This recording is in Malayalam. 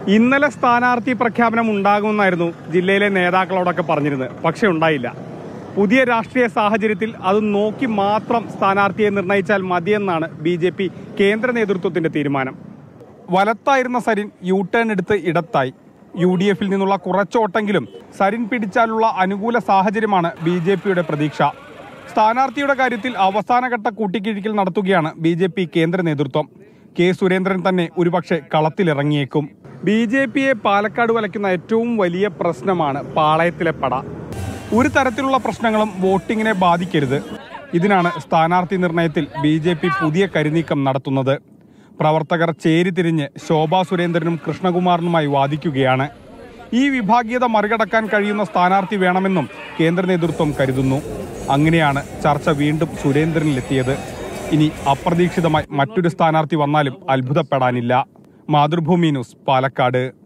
ഇന്നലെ സ്ഥാനാർത്ഥി പ്രഖ്യാപനം ഉണ്ടാകുമെന്നായിരുന്നു ജില്ലയിലെ നേതാക്കളോടൊക്കെ പറഞ്ഞിരുന്നത് പക്ഷെ ഉണ്ടായില്ല പുതിയ രാഷ്ട്രീയ സാഹചര്യത്തിൽ അത് നോക്കി മാത്രം സ്ഥാനാർത്ഥിയെ നിർണയിച്ചാൽ മതിയെന്നാണ് ബി ജെ പി കേന്ദ്ര നേതൃത്വത്തിന്റെ തീരുമാനം വലത്തായിരുന്ന സരിൻ യു ടേൺ എടുത്ത് ഇടത്തായി യു ഡി എഫിൽ നിന്നുള്ള കുറച്ചോട്ടെങ്കിലും സരിൻ പിടിച്ചാലുള്ള അനുകൂല സാഹചര്യമാണ് ബി ജെ പിയുടെ പ്രതീക്ഷ സ്ഥാനാർത്ഥിയുടെ കാര്യത്തിൽ അവസാനഘട്ട കൂട്ടിക്കിഴിക്കൽ നടത്തുകയാണ് ബി ജെ പി കേന്ദ്ര നേതൃത്വം കെ സുരേന്ദ്രൻ തന്നെ ഒരുപക്ഷെ കളത്തിലിറങ്ങിയേക്കും ബി ജെ പിയെ പാലക്കാട് വലയ്ക്കുന്ന ഏറ്റവും വലിയ പ്രശ്നമാണ് പാളയത്തിലെ പട ഒരു തരത്തിലുള്ള പ്രശ്നങ്ങളും വോട്ടിങ്ങിനെ ബാധിക്കരുത് ഇതിനാണ് സ്ഥാനാർത്ഥി നിർണയത്തിൽ ബി ജെ പി പുതിയ കരുനീക്കം നടത്തുന്നത് പ്രവർത്തകർ ചേരിതിരിഞ്ഞ് ശോഭാ സുരേന്ദ്രനും കൃഷ്ണകുമാറിനുമായി വാദിക്കുകയാണ് ഈ വിഭാഗീയത മറികടക്കാൻ കഴിയുന്ന സ്ഥാനാർത്ഥി വേണമെന്നും കേന്ദ്ര നേതൃത്വം കരുതുന്നു അങ്ങനെയാണ് ചർച്ച വീണ്ടും സുരേന്ദ്രനിലെത്തിയത് ഇനി അപ്രതീക്ഷിതമായി മറ്റൊരു സ്ഥാനാർത്ഥി വന്നാലും അത്ഭുതപ്പെടാനില്ല മാതൃഭൂമി ന്യൂസ് പാലക്കാട്